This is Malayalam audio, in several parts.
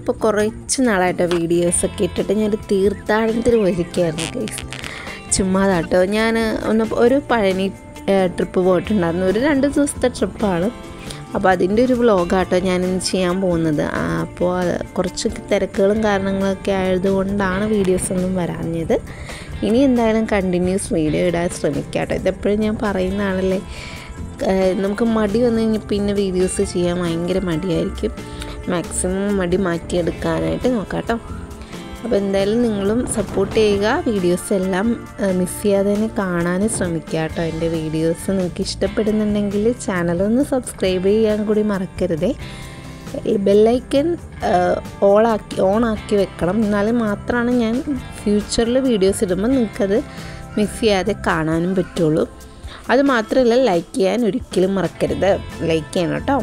ഇപ്പോൾ കുറച്ച് നാളായിട്ട് വീഡിയോസൊക്കെ ഇട്ടിട്ട് ഞാനൊരു തീർത്ഥാടനത്തിന് പോയിരിക്കുകയായിരുന്നു ഗൈസ് ചുമ്മാതാട്ടോ ഞാൻ ഒന്ന് ഒരു പഴനി ട്രിപ്പ് പോയിട്ടുണ്ടായിരുന്നു ഒരു രണ്ട് ദിവസത്തെ ട്രിപ്പാണ് അപ്പോൾ അതിൻ്റെ ഒരു വ്ളോഗാട്ടോ ഞാനിന്ന് ചെയ്യാൻ പോകുന്നത് ആ, അപ്പോൾ അത് കുറച്ച് തിരക്കുകളും കാരണങ്ങളൊക്കെ ആയതുകൊണ്ടാണ് വീഡിയോസൊന്നും വരാഞ്ഞത് ഇനി എന്തായാലും കണ്ടിന്യൂസ് വീഡിയോ ഇടാൻ ശ്രമിക്കാം കേട്ടോ ഇതെപ്പോഴും ഞാൻ പറയുന്നതാണല്ലേ ഏഹ് നമുക്ക് മടി വന്നു കഴിഞ്ഞാൽ പിന്നെ വീഡിയോസ് ചെയ്യാൻ ഭയങ്കര മടിയായിരിക്കും മാക്സിമം മടി മാറ്റിയെടുക്കാനായിട്ട് നോക്കാം കേട്ടോ അപ്പോൾ എന്തായാലും നിങ്ങളും സപ്പോർട്ട് ചെയ്യുക വീഡിയോസ് എല്ലാം മിസ് ചെയ്യാതെ തന്നെ കാണാൻ ശ്രമിക്കുക കേട്ടോ എൻ്റെ വീഡിയോസ് നിങ്ങൾക്ക് ഇഷ്ടപ്പെടുന്നുണ്ടെങ്കിൽ ചാനലൊന്ന് സബ്സ്ക്രൈബ് ചെയ്യാൻ കൂടി മറക്കരുതേ ഈ ബെല്ലൈക്കൻ ഓളാക്കി ഓണാക്കി വെക്കണം എന്നാലും മാത്രമാണ് ഞാൻ ഫ്യൂച്ചറിൽ വീഡിയോസ് ഇടുമ്പോൾ നിങ്ങൾക്കത് മിസ് ചെയ്യാതെ കാണാനും പറ്റുള്ളൂ അത് മാത്രമല്ല ലൈക്ക് ചെയ്യാൻ ഒരിക്കലും മറക്കരുത് ലൈക്ക് ചെയ്യണം കേട്ടോ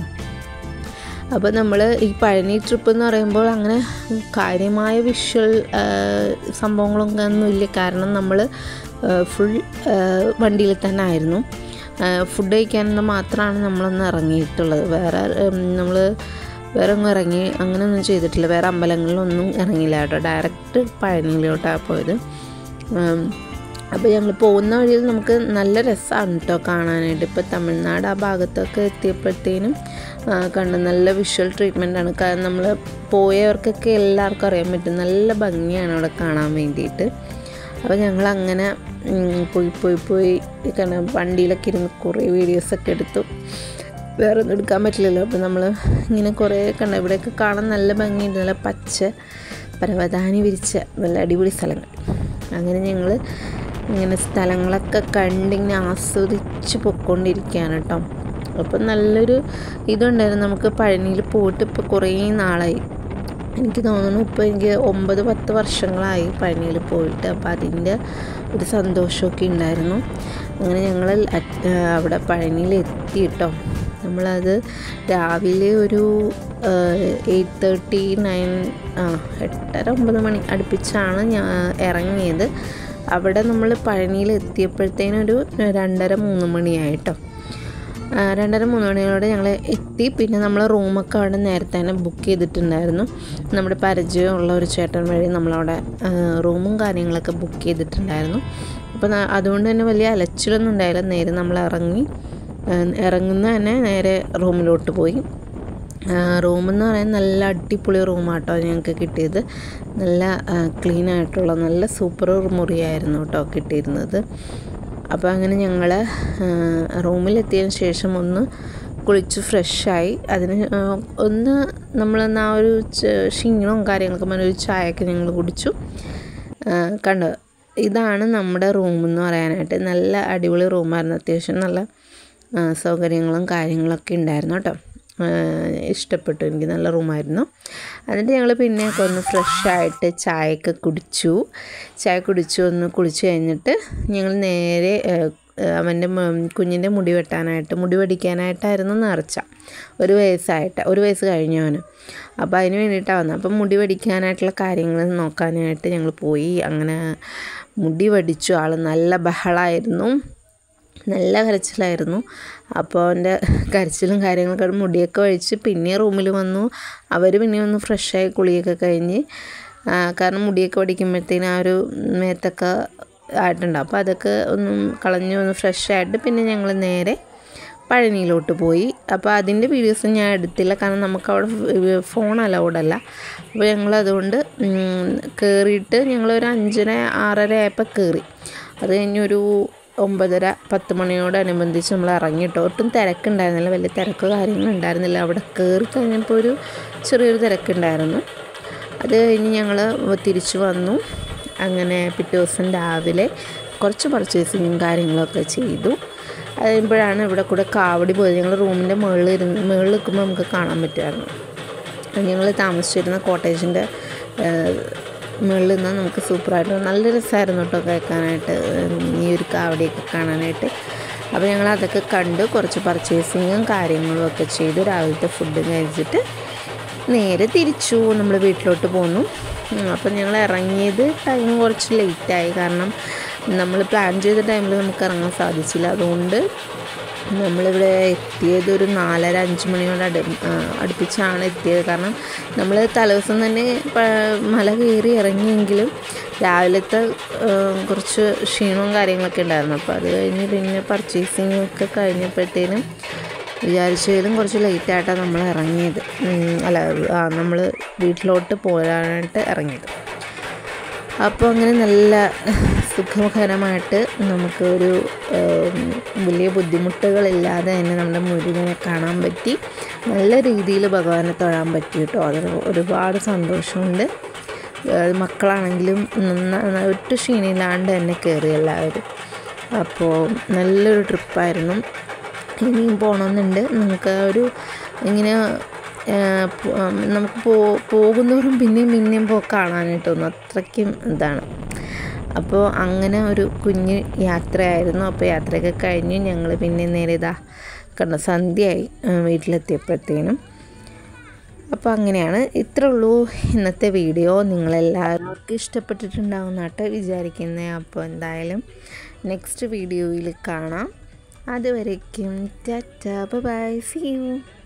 അപ്പോൾ നമ്മൾ ഈ പഴനി ട്രിപ്പ് എന്ന് പറയുമ്പോൾ അങ്ങനെ കാര്യമായ വിഷ്വൽ സംഭവങ്ങളൊന്നും ഒന്നുമില്ല കാരണം നമ്മൾ ഫുൾ വണ്ടിയിൽ തന്നെ ആയിരുന്നു ഫുഡ് കഴിക്കാനെന്ന് മാത്രമാണ് നമ്മളൊന്ന് ഇറങ്ങിയിട്ടുള്ളത് വേറെ നമ്മൾ വേറെ ഒന്നും ഇറങ്ങി അങ്ങനെയൊന്നും ചെയ്തിട്ടില്ല വേറെ അമ്പലങ്ങളിലൊന്നും ഇറങ്ങിയില്ല കേട്ടോ ഡയറക്റ്റ് പഴനിയിലോട്ടാണ് പോയത് ഉം, അപ്പോൾ ഞങ്ങൾ പോകുന്ന വഴിയിൽ നമുക്ക് നല്ല രസമാണ് കേട്ടോ കാണാനായിട്ട് ഇപ്പോൾ തമിഴ്നാട് ആ ഭാഗത്തൊക്കെ എത്തിയപ്പോഴത്തേനും ആ, കണ്ട് നല്ല വിഷ്വൽ ട്രീറ്റ്മെൻറ്റാണ് കാരണം നമ്മൾ പോയവർക്കൊക്കെ എല്ലാവർക്കും അറിയാൻ പറ്റും നല്ല ഭംഗിയാണ് അവിടെ കാണാൻ വേണ്ടിയിട്ട് അപ്പോൾ ഞങ്ങൾ അങ്ങനെ ഉം, പോയി പോയി പോയി കണ്ട വണ്ടിയിലൊക്കെ ഇരുന്ന് കുറേ വീഡിയോസൊക്കെ എടുത്തു വേറെ ഒന്നും എടുക്കാൻ പറ്റില്ലല്ലോ അപ്പോൾ നമ്മൾ ഇങ്ങനെ കുറേ കണ്ട ഇവിടെയൊക്കെ കാണാൻ നല്ല ഭംഗിയുണ്ട് നല്ല പച്ച പരവതാനി വിരിച്ച നല്ല അടിപൊളി സ്ഥലങ്ങൾ അങ്ങനെ ഞങ്ങൾ ഇങ്ങനെ സ്ഥലങ്ങളൊക്കെ കണ്ടിങ്ങനെ ആസ്വദിച്ച് പൊയ്ക്കൊണ്ടിരിക്കുകയാണ് കേട്ടോ അപ്പം നല്ലൊരു ഇതുണ്ടായിരുന്നു നമുക്ക് പഴനിയിൽ പോയിട്ട് ഇപ്പോൾ കുറേ നാളായി എനിക്ക് തോന്നുന്നു ഇപ്പോൾ എനിക്ക് ഒമ്പത് പത്ത് വർഷങ്ങളായി പഴനിയിൽ പോയിട്ട് അപ്പോൾ അതിൻ്റെ ഒരു സന്തോഷമൊക്കെ ഉണ്ടായിരുന്നു അങ്ങനെ ഞങ്ങൾ അറ്റ് അവിടെ പഴനിയിൽ എത്തി കേട്ടോ നമ്മളത് രാവിലെ ഒരു എയ്റ്റ് തേർട്ടി നയൻ ആ എട്ടര ഒമ്പത് മണി അടുപ്പിച്ചാണ് ഞാൻ ഇറങ്ങിയത് അവിടെ നമ്മൾ പഴനിയിൽ എത്തിയപ്പോഴത്തേനും ഒരു രണ്ടര മൂന്ന് മണിയായിട്ടോ ആ, രണ്ടര മൂന്ന് മണിയോടെ ഞങ്ങൾ എത്തി പിന്നെ നമ്മൾ റൂമൊക്കെ അവിടെ നേരത്തെ തന്നെ ബുക്ക് ചെയ്തിട്ടുണ്ടായിരുന്നു നമ്മുടെ പരിചയമുള്ള ഒരു ചേട്ടൻ വഴി നമ്മളവിടെ ആ, റൂമും കാര്യങ്ങളൊക്കെ ബുക്ക് ചെയ്തിട്ടുണ്ടായിരുന്നു അപ്പോൾ ന- അതുകൊണ്ട് തന്നെ വലിയ അലച്ചിലൊന്നും ഉണ്ടായില്ല നേരെ നമ്മൾ ഇറങ്ങി ആ, ഇറങ്ങുന്ന തന്നെ നേരെ റൂമിലോട്ട് പോയി റൂമെന്ന് പറയാൻ നല്ല അടിപൊളി റൂമാട്ടോ ഞങ്ങൾക്ക് കിട്ടിയത് നല്ല ക്ലീൻ ആയിട്ടുള്ള നല്ല സൂപ്പർ മുറിയായിരുന്നു കേട്ടോ കിട്ടിയിരുന്നത് അപ്പോൾ അങ്ങനെ ഞങ്ങൾ റൂമിലെത്തിയതിന് ശേഷം ഒന്ന് കുളിച്ച് ഫ്രഷായി അതിന് ആ, ഒന്ന് നമ്മൾ ആ ഒരു ച- ക്ഷീണവും കാര്യങ്ങളൊക്കെ പറഞ്ഞ ഒരു ചായയൊക്കെ ഞങ്ങൾ കുടിച്ചു ആ, കണ്ടോ ഇതാണ് നമ്മുടെ റൂം എന്ന് പറയാനായിട്ട് നല്ല അടിപൊളി റൂമായിരുന്നു അത്യാവശ്യം നല്ല ആ, സൗകര്യങ്ങളും കാര്യങ്ങളൊക്കെ ഉണ്ടായിരുന്നു കേട്ടോ ആ, ഇഷ്ടപ്പെട്ടു എനിക്ക് നല്ല റൂമായിരുന്നു എന്നിട്ട് ഞങ്ങൾ പിന്നെയൊക്കെ ഒന്ന് ഫ്രഷായിട്ട് ചായയൊക്കെ കുടിച്ചു ചായ കുടിച്ചു ഒന്ന് കുളിച്ച് കഴിഞ്ഞിട്ട് ഞങ്ങൾ നേരെ അവൻ്റെ കുഞ്ഞിൻ്റെ മുടി വെട്ടാനായിട്ട് മുടി വെടിക്കാനായിട്ടായിരുന്നു നേർച്ച ഒരു വയസ്സായിട്ട് ഒരു വയസ്സ് കഴിഞ്ഞവന് അപ്പോൾ അതിന് വേണ്ടിയിട്ടാണ് വന്നത് അപ്പം മുടി വെടിക്കാനായിട്ടുള്ള കാര്യങ്ങൾ നോക്കാനായിട്ട് ഞങ്ങൾ പോയി അങ്ങനെ മുടി വടിച്ചു ആൾ നല്ല ബഹളമായിരുന്നു നല്ല കരച്ചിലായിരുന്നു അപ്പോൾ അവൻ്റെ കരച്ചിലും കാര്യങ്ങളൊക്കെ ആയിട്ട് മുടിയൊക്കെ ഒഴിച്ച് പിന്നെ റൂമിൽ വന്നു അവർ പിന്നെ ഒന്ന് ഫ്രഷായി കുളിയൊക്കെ കഴിഞ്ഞ് ആ, കാരണം മുടിയൊക്കെ വടിക്കുമ്പോഴത്തേനും ആ ഒരു മേത്തൊക്കെ ആയിട്ടുണ്ട് അപ്പോൾ അതൊക്കെ ഒന്നും കളഞ്ഞ് ഒന്ന് ഫ്രഷായിട്ട് പിന്നെ ഞങ്ങൾ നേരെ പഴനിയിലോട്ട് പോയി അപ്പോൾ അതിൻ്റെ വീഡിയോസ് ഞാൻ എടുത്തില്ല കാരണം നമുക്ക് അവിടെ ഫോൺ അലൗഡല്ല അപ്പോൾ ഞങ്ങൾ അതുകൊണ്ട് കയറിയിട്ട് ഞങ്ങളൊരു അഞ്ചര ആറര ആയപ്പോൾ കയറി അത് കഴിഞ്ഞൊരു ഒമ്പതര പത്ത് മണിയോടനുബന്ധിച്ച് നമ്മൾ ഇറങ്ങിയിട്ടോ ഒട്ടും തിരക്കുണ്ടായിരുന്നില്ല വലിയ തിരക്ക് കാര്യങ്ങളും ഉണ്ടായിരുന്നില്ല അവിടെ കയറി കഴിഞ്ഞപ്പോൾ ഒരു ചെറിയൊരു തിരക്കുണ്ടായിരുന്നു അത് കഴിഞ്ഞ് ഞങ്ങൾ തിരിച്ചു വന്നു അങ്ങനെ പിറ്റേ ദിവസം രാവിലെ കുറച്ച് പർച്ചേസിങ്ങും കാര്യങ്ങളൊക്കെ ചെയ്തു അത് കഴിയുമ്പോഴാണ് ഇവിടെ കൂടെ കാവടി പോയത് ഞങ്ങൾ റൂമിൻ്റെ മുകളിൽ ഇരുന്ന് മുകളിൽ നിൽക്കുമ്പോൾ നമുക്ക് കാണാൻ പറ്റുമായിരുന്നു ഞങ്ങൾ താമസിച്ചിരുന്ന കോട്ടേജിൻ്റെ മുകളിൽ നിന്ന് നമുക്ക് സൂപ്പറായിട്ട് നല്ല രസമായിരുന്നു കേട്ടോ കേൾക്കാനായിട്ട് ഈ ഒരു കാവടിയൊക്കെ കാണാനായിട്ട് അപ്പോൾ ഞങ്ങൾ അതൊക്കെ കണ്ട് കുറച്ച് പർച്ചേസിങ്ങും കാര്യങ്ങളും ഒക്കെ ചെയ്തു രാവിലത്തെ ഫുഡ് കഴിച്ചിട്ട് നേരെ തിരിച്ചു നമ്മൾ വീട്ടിലോട്ട് പോന്നു ഉം, അപ്പം ഞങ്ങൾ ഇറങ്ങിയത് ടൈം കുറച്ച് ലേറ്റായി കാരണം നമ്മൾ പ്ലാൻ ചെയ്ത ടൈമിൽ നമുക്ക് ഇറങ്ങാൻ സാധിച്ചില്ല അതുകൊണ്ട് നമ്മളിവിടെ എത്തിയത് ഒരു നാലര അഞ്ച് മണിയോട് അടു ആ, അടുപ്പിച്ചാണ് എത്തിയത് കാരണം നമ്മൾ തലേദിവസം തന്നെ പ- മല കയറി ഇറങ്ങിയെങ്കിലും രാവിലത്തെ ആ, കുറച്ച് ക്ഷീണവും കാര്യങ്ങളൊക്കെ ഉണ്ടായിരുന്നു അപ്പോൾ അത് കഴിഞ്ഞ് പിന്നെ പർച്ചേസിങ് ഒക്കെ കഴിഞ്ഞപ്പോഴത്തേനും വിചാരിച്ചതിലും കുറച്ച് ലേറ്റായിട്ടാണ് നമ്മൾ ഇറങ്ങിയത് ഉം, അല്ല നമ്മൾ വീട്ടിലോട്ട് പോരാനായിട്ട് ഇറങ്ങിയത് അപ്പോൾ അങ്ങനെ നല്ല സുഖകരമായിട്ട് നമുക്കൊരു ഉം, വലിയ ബുദ്ധിമുട്ടുകളില്ലാതെ തന്നെ നമ്മുടെ മുരുകനെ കാണാൻ പറ്റി നല്ല രീതിയിൽ ഭഗവാനെ തൊഴാൻ പറ്റി കേട്ടോ അതിന് ഒരുപാട് സന്തോഷമുണ്ട് ഏഹ് മക്കളാണെങ്കിലും നന്ന- ഒട്ടും ക്ഷീണമില്ലാണ്ട് തന്നെ കയറി എല്ലാവരും അപ്പോൾ നല്ലൊരു ട്രിപ്പായിരുന്നു ഇനിയും പോകണമെന്നുണ്ട് നമുക്ക് ഒരു ഇങ്ങനെ ആ, പോ- ആ, നമുക്ക് പോ പോകുന്നവരും പിന്നെയും പിന്നെയും പോ കാണാനായിട്ട് തോന്നും അത്രയ്ക്കും ഇതാണ് അപ്പോൾ അങ്ങനെ ഒരു കുഞ്ഞ് യാത്രയായിരുന്നു അപ്പോൾ യാത്രയൊക്കെ കഴിഞ്ഞ് ഞങ്ങൾ പിന്നെ നേരെ ഇതാ കണ്ട സന്ധ്യയായി ആ, വീട്ടിലെത്തിയപ്പോഴത്തേനും അപ്പോൾ അങ്ങനെയാണ് ഇത്രേ ഉള്ളൂ ഇന്നത്തെ വീഡിയോ നിങ്ങളെല്ലാവർക്കും ഇഷ്ടപ്പെട്ടിട്ടുണ്ടാവുന്നതായിട്ട് വിചാരിക്കുന്നത് അപ്പോൾ എന്തായാലും നെക്സ്റ്റ് വീഡിയോയിൽ കാണാം അതുവരയ്ക്കും ടാറ്റ ബൈ സി യു